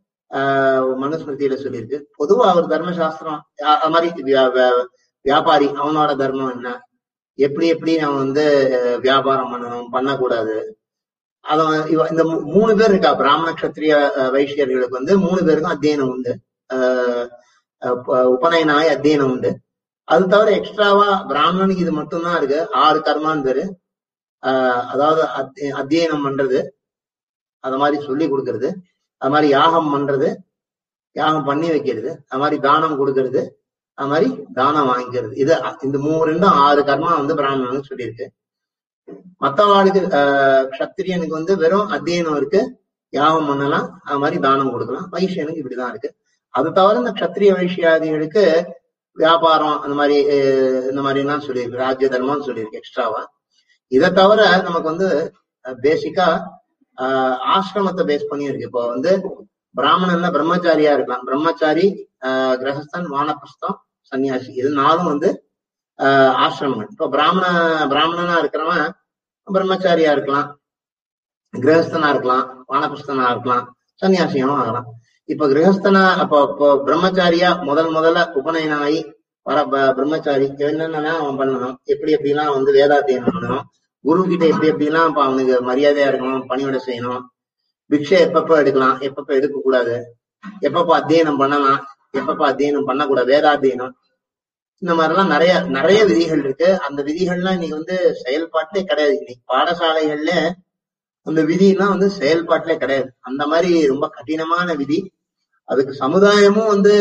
ஆஹ் மனுஸ்மிருதியில சொல்லியிருக்கு பொதுவா அவர் தர்மசாஸ்திரம் யா- அது மாதிரி வியா- வே- வியாபாரி அவனோட தர்மம் என்ன எப்படி எப்படி அவன் வந்து அஹ், வியாபாரம் பண்ணணும் பண்ணக்கூடாது அவன் இவ- இந்த மூ- மூணு பேர் இருக்கா பிராமண கஷத்திரிய அஹ், வைஷ்யர்களுக்கு வந்து மூணு பேருக்கும் அத்தியனம் உண்டு ஆஹ் அஹ், ப- உபநயனாய அத்தியனம் உண்டு அது தவிர எக்ஸ்ட்ராவா பிராமணனுக்கு இது மட்டும்தான் இருக்கு ஆறு கர்மான்னு பேரு ஆஹ் அதாவது அத்தி- அத்தியனம் பண்றது அது மாதிரி சொல்லி கொடுக்கறது அது மாதிரி யாகம் பண்றது யாகம் பண்ணி வைக்கிறது அது மாதிரி தானம் கொடுக்கறது அது மாதிரி தானம் வாங்கிக்கிறது இது அ- இந்த மூணு ரெண்டும் ஆறு கர்மா வந்து பிராமணனுக்கு சொல்லியிருக்கு மத்தவாளுக்கு ஆஹ் க்ஷத்திரியனுக்கு வந்து வெறும் அத்தியனம் இருக்கு யாகம் பண்ணலாம் அது மாதிரி தானம் கொடுக்கலாம் வைஷ்யனுக்கு இப்படிதான் இருக்கு அது தவிர இந்த க்ஷத்திரிய வைஷ்யாதிகளுக்கு வியாபாரம் அந்த மாதிரி அஹ் இந்த மாதிரி எல்லாம் சொல்லியிருக்கு ராஜ்ய தர்மம்னு சொல்லியிருக்கு எக்ஸ்ட்ராவா இதை தவிர நமக்கு வந்து பேசிக்கா ஆசிரமத்தை பேஸ் பண்ணி இருக்கு இப்போ வந்து பிராமணன்ல பிரம்மச்சாரியா இருக்கலாம் பிரம்மச்சாரி ஆஹ் கிரகஸ்தன் வானப்பிரஸ்தம் சன்னியாசி இது நாலும் வந்து ஆஹ் ஆசிரமங்கள் இப்போ பிராமண பிராமணனா இருக்கிறவன் பிரம்மச்சாரியா இருக்கலாம் கிரகஸ்தனா இருக்கலாம் வானப்பிரஸ்தனா இருக்கலாம் சன்னியாசியும் ஆகலாம் இப்ப கிரகஸ்தனா அப்போ இப்போ பிரம்மச்சாரியா முதல் முதல்ல உபநயனம் ஆகி வர ப- பிரம்மச்சாரி என்னென்ன அவன் பண்ணணும் எப்படி எப்படிலாம் வந்து வேதாத்தியனம் பண்ணணும் குரு கிட்ட எப்படி எப்படிலாம் இப்ப அவனுக்கு மரியாதையா இருக்கணும் பணியோட செய்யணும் பிக்ஷை எப்பப்ப எடுக்கலாம் எப்பப்ப எடுக்க கூடாது எப்பப்ப அத்தியனம் பண்ணலாம் எப்பப்ப அத்தியனம் பண்ணக்கூடாது வேதாத்தியனம் இந்த மாதிரிலாம் நிறைய நிறைய விதிகள் இருக்கு அந்த விதிகள்லாம் இன்னைக்கு வந்து செயல்பாட்டிலே கிடையாது இன்னைக்கு பாடசாலைகள்ல அந்த விதியெல்லாம் வந்து செயல்பாட்டிலே கிடையாது அந்த மாதிரி ரொம்ப கடினமான விதி அதுக்கு சமுதாயமும் வந்து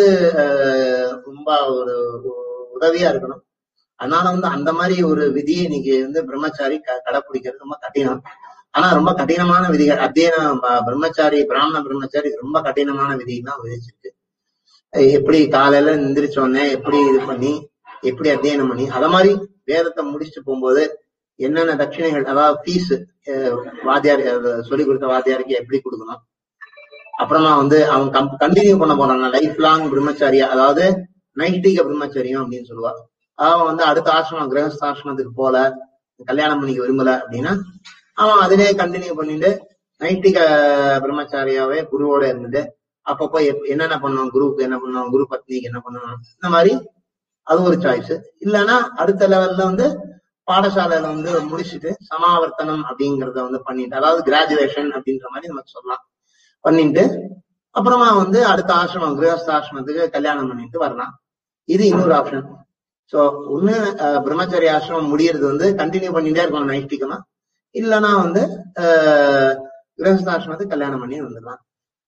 ஆஹ், ரொம்ப ஒரு உதவியா இருக்கணும் அதனால வந்து அந்த மாதிரி ஒரு விதியை இன்னைக்கு வந்து பிரம்மச்சாரி க- கடைப்பிடிக்கிறது ரொம்ப கடினம் ஆனா ரொம்ப கடினமான விதிகள் அத்தியனம் ப- பிரம்மச்சாரி பிராமண பிரம்மச்சாரி ரொம்ப கடினமான விதியெல்லாம் விதிச்சிருக்கு அஹ் எப்படி காலையில எந்திரிச்ச உடனே எப்படி இது பண்ணி எப்படி அத்தியனம் பண்ணி அத மாதிரி வேதத்தை முடிச்சுட்டு போகும்போது என்னென்ன தட்சிணைகள் அதாவது ஃபீஸ் வாத்தியார் சொல்லி கொடுத்த வாத்தியாருக்கு எப்படி கொடுக்கணும் அப்புறமா வந்து அவன் கண்டினியூ பண்ண போறான் லைஃப் லாங் பிரம்மச்சாரியா அதாவது நைஷ்டிக பிரம்மச்சரியம் அப்படின்னு சொல்லுவா அவன் வந்து அடுத்த ஆசிரமம் கிரகஸ்தாசிரமத்துக்கு போல கல்யாணம் பண்ணிக்க விரும்பல அப்படின்னா அவன் அதிலே கண்டினியூ பண்ணிட்டு நைட்டிக பிரம்மச்சாரியாவே குருவோட இருந்துட்டு அப்பப்போ எப்- என்னென்ன பண்ணணும் குருவுக்கு என்ன பண்ணணும் குரு பத்னிக்கு என்ன பண்ணணும் இந்த மாதிரி அது ஒரு சாய்ஸ் இல்லைன்னா அடுத்த லெவல்ல வந்து பாடசாலையில வந்து முடிச்சுட்டு சமாவர்த்தனம் அப்படிங்கறத வந்து பண்ணிட்டு அதாவது கிராஜுவேஷன் அப்படின்ற மாதிரி நமக்கு சொல்லலாம் பண்ணிட்டு அப்புறமா வந்து அடுத்த ஆசிரமம் கிரகஸ்த ஆசிரமத்துக்கு கல்யாணம் பண்ணிட்டு வரலாம் இது இன்னொரு ஆப்ஷன் சோ ஒண்ணு அஹ், பிரம்மச்சரிய ஆசிரமம் முடியறது வந்து கண்டினியூ பண்ணிட்டே இருக்கணும் நைஷ்டிகமா இல்லைன்னா வந்து ஆஹ், கிரகஸ்தாசிரமத்துக்கு கல்யாணம் பண்ணி வந்துடலாம்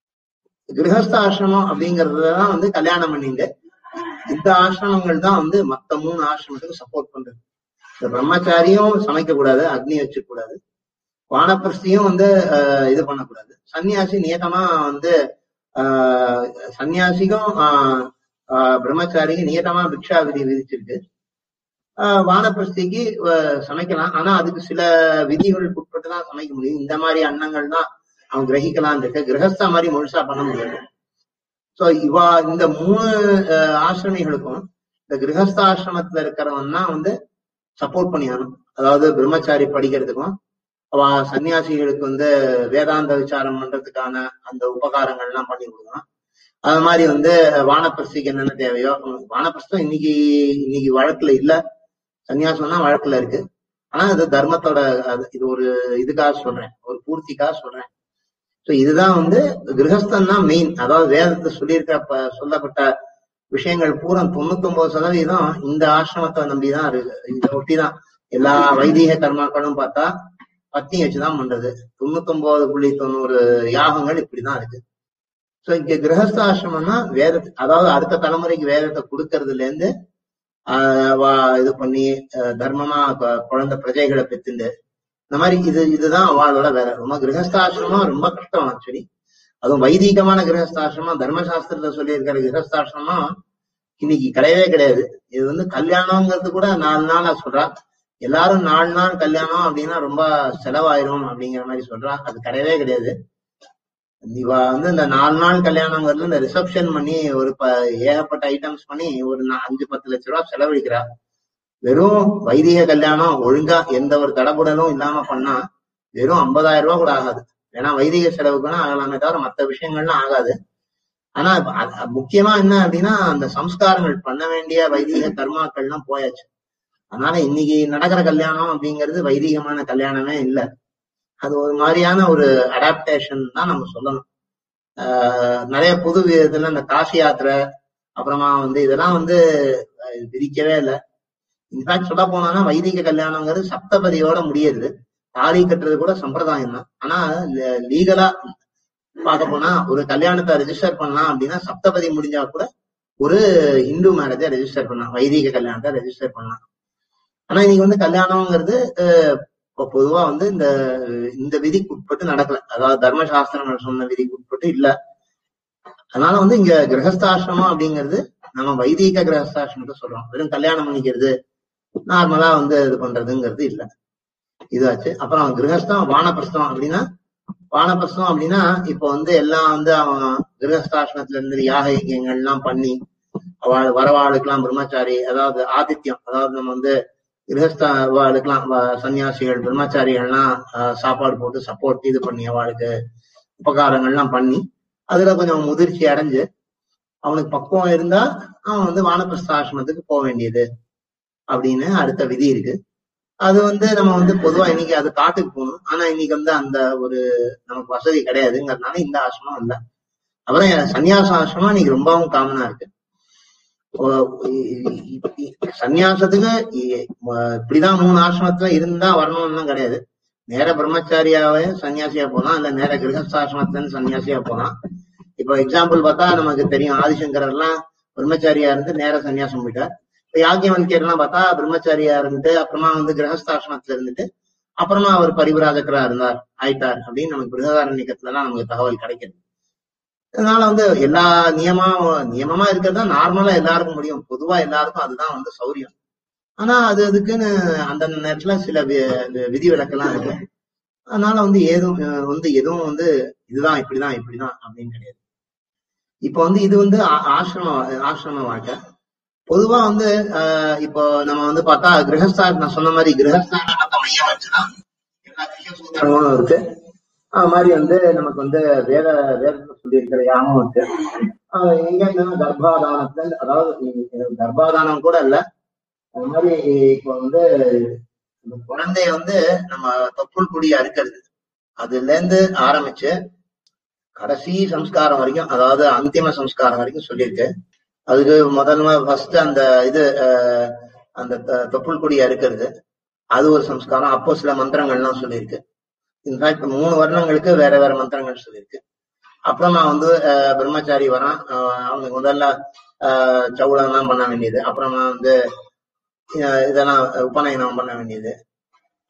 கிரகஸ்தாசிரமம் அப்படிங்கறதுதான் வந்து கல்யாணம் பண்ணிட்டு இந்த ஆசிரமங்கள் தான் வந்து மத்த மூணு ஆசிரமத்துக்கு சப்போர்ட் பண்றது இந்த பிரம்மச்சாரியும் சமைக்க கூடாது அக்னி வச்சுக்க கூடாது வானப்பிரஸ்தியும் வந்து ஆஹ் இது பண்ணக்கூடாது சன்னியாசி நியதமா வந்து ஆஹ் சன்னியாசிக்கும் ஆஹ் ஆஹ் பிரம்மச்சாரிக்கு நியதமா பிக்ஷா விதி விதிச்சிருக்கு ஆஹ் வானப்பிரஸ்திக்கு ஆஹ் சமைக்கலாம் ஆனா அதுக்கு சில விதிகளுக்கு உட்பட்டு தான் சமைக்க முடியும் இந்த மாதிரி அன்னங்கள் தான் அவன் கிரகிக்கலாம் இருக்கு கிரகஸ்தா மாதிரி முழுசா பண்ண முடியாது சோ இவா இந்த மூணு ஆஹ் ஆசிரமிகளுக்கும் இந்த கிரகஸ்தாசிரமத்துல இருக்கிறவன் தான் வந்து சப்போர்ட் பண்ணியானும் அதாவது பிரம்மச்சாரி படிக்கிறதுக்கும் அவ சன்னியாசிகளுக்கு வந்து வேதாந்த விசாரம் பண்றதுக்கான அந்த உபகாரங்கள் எல்லாம் பண்ணி கொடுக்கணும் அது மாதிரி வந்து வானப்பிரஸ்திக்கு என்னென்ன தேவையோ வானப்பிரஸ்தம் இன்னைக்கு இன்னைக்கு வழக்குல இல்ல சன்னியாசம் தான் வழக்குல இருக்கு ஆனா இது தர்மத்தோட அது இது ஒரு இதுக்காக சொல்றேன் ஒரு பூர்த்திக்காக சொல்றேன் சோ இதுதான் வந்து கிரகஸ்தன் தான் மெயின் அதாவது வேதத்தை சொல்லியிருக்க ப- சொல்லப்பட்ட விஷயங்கள் பூரா தொண்ணூத்தி ஒன்பது சதவீதம் இந்த ஆசிரமத்தை நம்பிதான் இருக்கு இதை ஒட்டிதான் எல்லா வைதிக கர்மாக்களும் பார்த்தா பத்தி வச்சுதான் பண்றது தொண்ணூத்தி ஒன்பது புள்ளி தொண்ணூறு யாகங்கள் இப்படிதான் இருக்கு சோ இங்க கிரகஸ்த ஆசிரமம்னா வேத அதாவது அடுத்த தலைமுறைக்கு வேதத்தை கொடுக்கறதுல இருந்து ஆஹ் வா- இது பண்ணி ஆஹ் தர்மமா கு- குழந்தை பிரஜைகளை பெத்துண்டு இந்த மாதிரி இது இதுதான் அவளோட வேலை ரொம்ப கிரகஸ்தாசிரமம் ரொம்ப கஷ்டம் ஆக்சுவலி அதுவும் வைதீகமான கிரகஸ்தாசிரமம் தர்மசாஸ்திரத்துல சொல்லியிருக்கிற கிரகஸ்தாசிரமம் இன்னைக்கு கிடையவே கிடையாது இது வந்து கல்யாணங்கிறது கூட நாலு நாளா சொல்றா எல்லாரும் நாலு நாள் கல்யாணம் அப்படின்னா ரொம்ப செலவாயிரும் அப்படிங்கிற மாதிரி சொல்றா அது கிடையவே கிடையாது இவ வந்து இந்த நாலு நாள் கல்யாணங்கிறது இந்த ரிசப்ஷன் பண்ணி ஒரு ப ஏகப்பட்ட ஐட்டம்ஸ் பண்ணி ஒரு நா- அஞ்சு பத்து லட்ச ரூபா செலவழிக்கிறா வெறும் வைதிக கல்யாணம் ஒழுங்கா எந்த ஒரு தடபுடலும் இல்லாம பண்ணா வெறும் ஐம்பதாயிரம் ரூபாய் கூட ஆகாது ஏன்னா வைதிக செலவுக்குன்னா ஆகலாமே தவிர மத்த விஷயங்கள்லாம் ஆகாது ஆனா இப்ப அ- அ- முக்கியமா என்ன அப்படின்னா அந்த சம்ஸ்காரங்கள் பண்ண வேண்டிய வைதிக கர்மாக்கள்லாம் போயாச்சு அதனால இன்னைக்கு நடக்கிற கல்யாணம் அப்படிங்கிறது வைதிகமான கல்யாணமே இல்ல அது ஒரு மாதிரியான ஒரு அடாப்டேஷன் தான் நம்ம சொல்லணும் ஆஹ் நிறைய புது விதத்துல இந்த காசி யாத்திரை அப்புறமா வந்து இதெல்லாம் வந்து அஹ், விதிக்கவே இல்லை இன்ஃபேக்ட் சொல்ல போனா வைதிக கல்யாணங்கிறது சப்தபதியோட முடியுது தாலி கட்டுறது கூட சம்பிரதாயம் தான் ஆனா லீகலா பார்க்க போனா ஒரு கல்யாணத்தை ரெஜிஸ்டர் பண்ணலாம் அப்படின்னா சப்தபதி முடிஞ்சா கூட ஒரு இந்து மேரேஜை ரெஜிஸ்டர் பண்ணலாம் வைதிக கல்யாணத்தை ரெஜிஸ்டர் பண்ணலாம் ஆனா இன்னைக்கு வந்து கல்யாணம்ங்கிறது அஹ், இப்போ பொதுவா வந்து இந்த இந்த விதிக்கு உட்பட்டு நடக்கல அதாவது தர்மசாஸ்திரங்கள் சொன்ன விதிக்கு உட்பட்டு இல்ல அதனால வந்து இங்க கிரகஸ்தாசிரமம் அப்படிங்கிறது நம்ம வைதீக கிரகஸ்தாசிரமத்தை சொல்றோம் வெறும் கல்யாணம் பண்ணிக்கிறது நார்மலா வந்து இது பண்றதுங்கிறது இல்ல இதாச்சு அப்புறம் கிரகஸ்தம் வானப்பிரஸ்தம் அப்படின்னா வானப்பிரஸ்தம் அப்படின்னா இப்போ வந்து எல்லாம் வந்து அவன் கிரகஸ்தாசிரமத்துல இருந்து யாக யஜ்யங்கள் எல்லாம் பண்ணி அவள் வரவாளுக்கெல்லாம் பிரம்மச்சாரி அதாவது ஆதித்யம் அதாவது நம்ம வந்து கிரகஸ்தாவாளுக்கெல்லாம் வ- சன்னியாசிகள் பிரம்மச்சாரிகள்லாம் ஆஹ், சாப்பாடு போட்டு சப்போர்ட் இது பண்ணி அவளுக்கு உபகாரங்கள்லாம் பண்ணி அதுல கொஞ்சம் முதிர்ச்சி அடைஞ்சு அவனுக்கு பக்குவம் இருந்தா அவன் வந்து வானப்பிரஸ்த ஆசிரமத்துக்கு போக வேண்டியது அப்படின்னு அடுத்த விதி இருக்கு அது வந்து நம்ம வந்து பொதுவா இன்னைக்கு அது காட்டுக்கு போகணும் ஆனா இன்னைக்கு வந்து அந்த ஒரு நமக்கு வசதி கிடையாதுங்கிறதுனால இந்த ஆசிரமம் இல்ல அப்புறம் சன்னியாச ஆசிரமம் இன்னைக்கு ரொம்பவும் காமனா இருக்கு ஓ, இ- இ- இ- சன்னியாசத்துக்கு இ- ம- இப்படிதான் மூணு ஆசிரமத்துல இருந்தா வரணும்னு கிடையாது நேர பிரம்மச்சாரியாவே சன்னியாசியா போலாம் இல்ல நேர கிரகஸ்தாசிரமத்துல இருந்து சன்னியாசியா போலாம் இப்போ எக்ஸாம்பிள் பார்த்தா நமக்கு தெரியும் ஆதிசங்கரர் எல்லாம் பிரம்மச்சாரியா இருந்து நேர சன்னியாசம் போயிட்டார் இப்ப யாக்கியவல்கியர் எல்லாம் பார்த்தா பிரம்மச்சாரியா இருந்துட்டு அப்புறமா வந்து கிரகஸ்தாசிரமத்துல இருந்துட்டு அப்புறமா அவர் பரிவிராஜக்கரா இருந்தார் ஆயிட்டார் அப்படின்னு நமக்கு பிருகதாரண்யத்துல எல்லாம் நமக்கு தகவல் கிடைக்குது அதனால வந்து எல்லா நியமா நியமமா இருக்கிறதா நார்மலா எல்லாருக்கும் முடியும் பொதுவா எல்லாருக்கும் அதுதான் வந்து சௌரியம் ஆனா அது அதுக்குன்னு அந்தந்த நேரத்துல சில வி- விதி விலக்கெல்லாம் இருக்கு அதனால வந்து ஏதும் அஹ் வந்து எதுவும் வந்து இதுதான் இப்படிதான் இப்படிதான் அப்படின்னு கிடையாது இப்போ வந்து இது வந்து ஆ- ஆசிரம ஆசிரம வாழ்க்கை பொதுவா வந்து ஆஹ் இப்போ நம்ம வந்து பார்த்தா கிரகஸ்தா நான் சொன்ன மாதிரி கிரகஸ்தானத்தை மையம் வச்சுதான் எல்லா விஷயங்களும் இருக்கு அது மாதிரி வந்து நமக்கு வந்து வேத வேதத்துல சொல்லி இருக்கிற யாமும் இருக்கு ஆஹ் எங்க இருந்தாலும் கர்ப்பாதானத்துல அதாவது இ- கர்ப்பாதானம் கூட இல்ல அது மாதிரி இப்போ வந்து இந்த குழந்தைய வந்து நம்ம தொப்புள் குடி அறுக்கிறது அதுல இருந்து ஆரம்பிச்சு கடைசி சம்ஸ்காரம் வரைக்கும் அதாவது அந்திம சம்ஸ்காரம் வரைக்கும் சொல்லியிருக்கு அதுக்கு முதல்ல ஃபர்ஸ்ட் அந்த இது அஹ், அந்த த- தொப்புள் கொடி அறுக்கிறது அது ஒரு சம்ஸ்காரம் அப்போ சில மந்திரங்கள்லாம் சொல்லியிருக்கு இன்ஃபேக்ட் மூணு வருடங்களுக்கு வேற வேற மந்திரங்கள் சொல்லியிருக்கு அப்புறமா வந்து அஹ், பிரம்மச்சாரி வரான் அஹ், அவனுக்கு முதல்ல அஹ், சவுளம்லாம் பண்ண வேண்டியது அப்புறமா வந்து அஹ், இதெல்லாம் உபநயனம் பண்ண வேண்டியது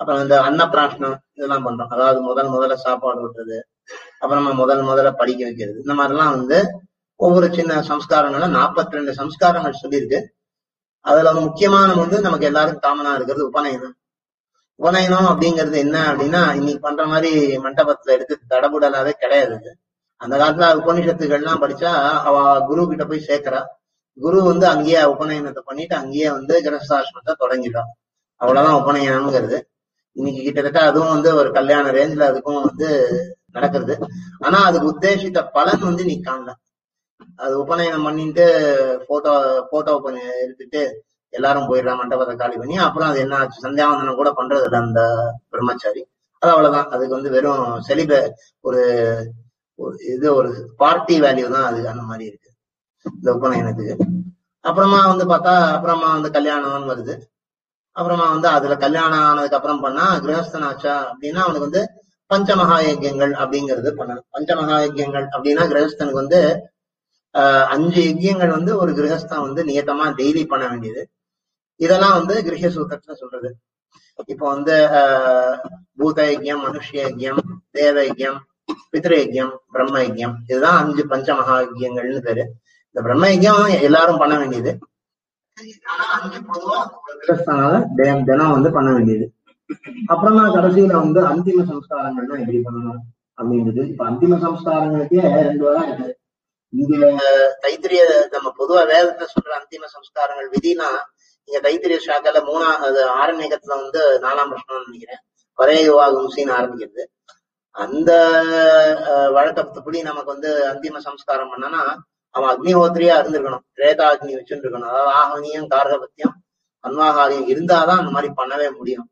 அப்புறம் இந்த அன்னப்பிராஷ்னம் இதெல்லாம் பண்றோம் அதாவது முதல் முதல்ல சாப்பாடு ஊட்டுறது அப்புறமா முதல் முதல்ல படிக்க வைக்கிறது இந்த மாதிரிலாம் வந்து ஒவ்வொரு சின்ன சம்ஸ்காரங்களும் நாற்பத்தி ரெண்டு சம்ஸ்காரங்கள் சொல்லியிருக்கு அதுல வந்து முக்கியமான வந்து நமக்கு எல்லாருக்கும் காமனா இருக்கிறது உபநயனம் உபநயனம் அப்படிங்கிறது என்ன அப்படின்னா இன்னைக்கு பண்ற மாதிரி மண்டபத்துல எடுத்து தடபுடலாவே கிடையாது இது. அந்த காலத்துல உபனிஷத்துகள்லாம் படிச்சா அவ குரு கிட்ட போய் சேர்க்கிறா குரு வந்து அங்கேயே உபநயனத்தை பண்ணிட்டு அங்கேயே வந்து கிரகஸ்தாசிரமத்தை தொடங்கிடா அவ்வளவுதான் உபநயனம்ங்கிறது இன்னைக்கு கிட்டத்தட்ட அதுவும் வந்து ஒரு கல்யாண ரேஞ்சில அதுக்கும் வந்து நடக்கிறது ஆனா அதுக்கு உத்தேசித்த பலன் வந்து நீ காணல அது உபநயனம் பண்ணிட்டு போட்டோ போட்டோ பண்ணி எடுத்துட்டு எல்லாரும் போயிடுறா மண்டபத்தை காலி பண்ணி அப்புறம் அது என்ன ஆச்சு சந்தியாவந்தனம் கூட பண்றது இல்ல அந்த பிரம்மச்சாரி அது அவ்வளவுதான் அதுக்கு வந்து வெறும் செலிப ஒரு ஒரு இது ஒரு பார்ட்டி வேல்யூ தான் அது அந்த மாதிரி இருக்கு இந்த உபநயனத்துக்கு அப்புறமா வந்து பார்த்தா அப்புறமா வந்து கல்யாணம்னு வருது அப்புறமா வந்து அதுல கல்யாணம் ஆனதுக்கு அப்புறம் பண்ணா கிரகஸ்தன் ஆச்சா அப்படின்னா அவனுக்கு வந்து பஞ்சமகா யஜ்யங்கள் அப்படிங்கிறது பண்ணணும் பஞ்சமகா யஜ்யங்கள் அப்படின்னா கிரகஸ்தனுக்கு வந்து ஆஹ் அஞ்சு யஜ்யங்கள் வந்து ஒரு கிரகஸ்தன் வந்து நியத்தமா டெய்லி பண்ண வேண்டியது இதெல்லாம் வந்து கிரக சூத்திரத்துல சொல்றது இப்போ வந்து ஆஹ் பூத யஜ்யம் மனுஷ யஜ்யம் தேவ யஜ்யம் பித்ரு யஜ்யம் பிரம்ம யஜ்யம் இதுதான் அஞ்சு பஞ்சமகா யஜ்யங்கள்னு பேரு இந்த பிரம்ம யஜ்யம் எல்லாரும் பண்ண வேண்டியது ஆனா அஞ்சு பொதுவா ஒரு கிரகஸ்தனால தினம் தினம் வந்து பண்ண வேண்டியது அப்புறமா கடைசியில வந்து அந்திம சம்ஸ்காரங்கள்னா எப்படி பண்ணணும் அப்படிங்கிறது இப்ப அந்திம சம்ஸ்காரங்களுக்கே ரெண்டு வரம் இருக்கு இதுல தைத்திரிய நம்ம பொதுவா வேதத்தை சொல்ற அந்திம சம்ஸ்காரங்கள் விதினா இங்க தைத்திரிய சாக்கால மூணா அது ஆரண்யகத்துல வந்து நாலாம் பிரஷ்னம் நினைக்கிறேன் ஒரே யுவாகும்சின்னு ஆரம்பிக்கிறது அந்த அஹ், வழக்கத்துப்படி நமக்கு வந்து அந்திம சம்ஸ்காரம் பண்ணனா அவன் அக்னிஹோத்திரியா இருந்திருக்கணும் திரேதா அக்னி வச்சுட்டு இருக்கணும் அதாவது ஆகனியம் கார்கபத்தியம் அன்வாகாரியம் இருந்தாதான் அந்த மாதிரி பண்ணவே முடியும்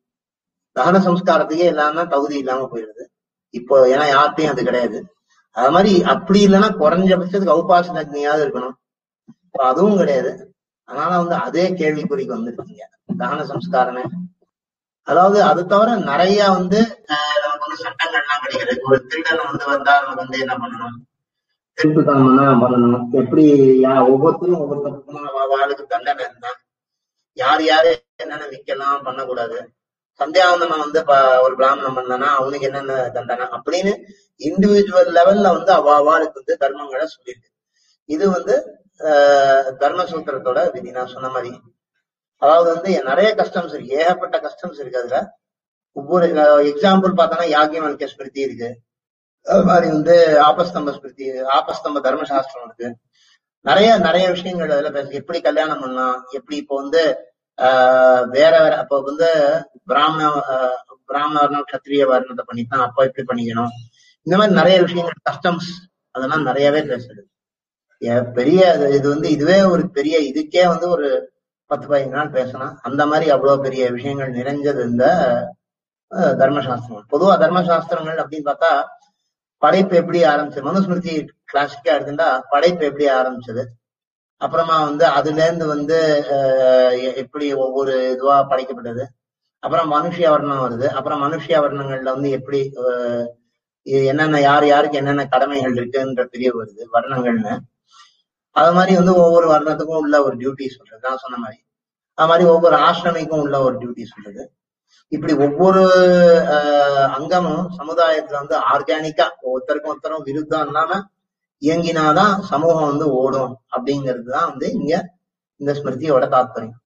தகன சம்ஸ்காரத்துக்கே இல்லாம தகுதி இல்லாம போயிடுது இப்போ ஏன்னா யார்கிட்டயும் அது கிடையாது அது மாதிரி அப்படி இல்லைன்னா குறைஞ்சபட்சத்துக்கு ஔபாசன அக்னியாவது இருக்கணும் இப்ப அதுவும் கிடையாது அதனால வந்து அதே கேள்விக்குறிக்கு வந்துருக்கீங்க தகன சம்ஸ்காரமே அதாவது அது தவிர நிறைய வந்து ஆஹ், நமக்கு வந்து சட்டங்கள்லாம் கிடைக்கிறது ஒரு திருடன் வந்து வந்தா நமக்கு வந்து என்ன பண்ணணும் திருட்டுத்தனம் பண்ணா பண்ணணும் எப்படி யா- ஒவ்வொருத்தரும் ஒவ்வொரு தப்புக்குமான வாழ்க்கை தண்டனை என்ன யார் யாரு என்னென்ன விக்கலாம் பண்ணக்கூடாது சந்தியாவந்தனம் வந்து இப்ப ஒரு பிராமணன் பண்ணனா அவனுக்கு என்னென்ன தண்டனை அப்படின்னு இண்டிவிஜுவல் லெவல்ல வந்து அவ அவாளுக்கு வந்து தர்மங்களை சொல்லியிருக்கு இது வந்து ஆஹ், தர்மசூத்திரத்தோட விதி நான் சொன்ன மாதிரி அதாவது வந்து நிறைய கஸ்டம்ஸ் இருக்கு ஏகப்பட்ட கஸ்டம்ஸ் இருக்கு அதுல ஒவ்வொரு எக்ஸாம்பிள் பார்த்தோன்னா யாக்கியவல்கிய ஸ்மிருதி இருக்கு அது மாதிரி வந்து ஆபஸ்தம்ப ஸ்மிருதி ஆபஸ்தம்ப தர்மசாஸ்திரம் இருக்கு நிறைய நிறைய விஷயங்கள் அதுல பேச எப்படி கல்யாணம் பண்ணலாம் எப்படி இப்போ வந்து ஆஹ் வேற வேற அப்போ வந்து பிராமண ஆஹ் பிராமண வர்ணம் கத்திரிய வர்ணத்தை பண்ணித்தான் அப்போ எப்படி பண்ணிக்கணும் இந்த மாதிரி நிறைய விஷயங்கள் கஸ்டம்ஸ் அதெல்லாம் நிறையவே பேசுது ஏ- பெரிய இது- இது வந்து இதுவே ஒரு பெரிய இதுக்கே வந்து ஒரு பத்து பதினஞ்சு நாள் பேசலாம் அந்த மாதிரி அவ்வளவு பெரிய விஷயங்கள் நிறைஞ்சது இந்த அஹ், தர்மசாஸ்திரம் பொதுவா தர்மசாஸ்திரங்கள் அப்படின்னு பார்த்தா படைப்பு எப்படி ஆரம்பிச்சது மனுஸ்மிருதி கிளாசிக்கா எடுத்துட்டா படைப்பு எப்படி ஆரம்பிச்சது அப்புறமா வந்து அதுல இருந்து வந்து அஹ், எ- எப்படி ஒவ்வொரு இதுவா படைக்கப்பட்டது அப்புறம் மனுஷிய வர்ணம் வருது அப்புறம் மனுஷிய வர்ணங்கள்ல வந்து எப்படி அஹ், இது என்னென்ன யார் யாருக்கு என்னென்ன கடமைகள் இருக்குன்ற பிரிவு வருது வர்ணங்கள்னு அது மாதிரி வந்து ஒவ்வொரு வர்ணத்துக்கும் உள்ள ஒரு டியூட்டி சொல்றது நான் சொன்ன மாதிரி அது மாதிரி ஒவ்வொரு ஆசிரமிக்கும் உள்ள ஒரு டியூட்டி சொல்றது இப்படி ஒவ்வொரு ஆஹ், அங்கமும் சமுதாயத்துல வந்து ஆர்கானிக்கா ஒருத்தருக்கும் ஒருத்தரும் விருத்தம் இல்லாம இயங்கினாதான் சமூகம் வந்து ஓடும் அப்படிங்கிறது தான் வந்து இங்க இந்த ஸ்மிருதியோட தாத்பரியம்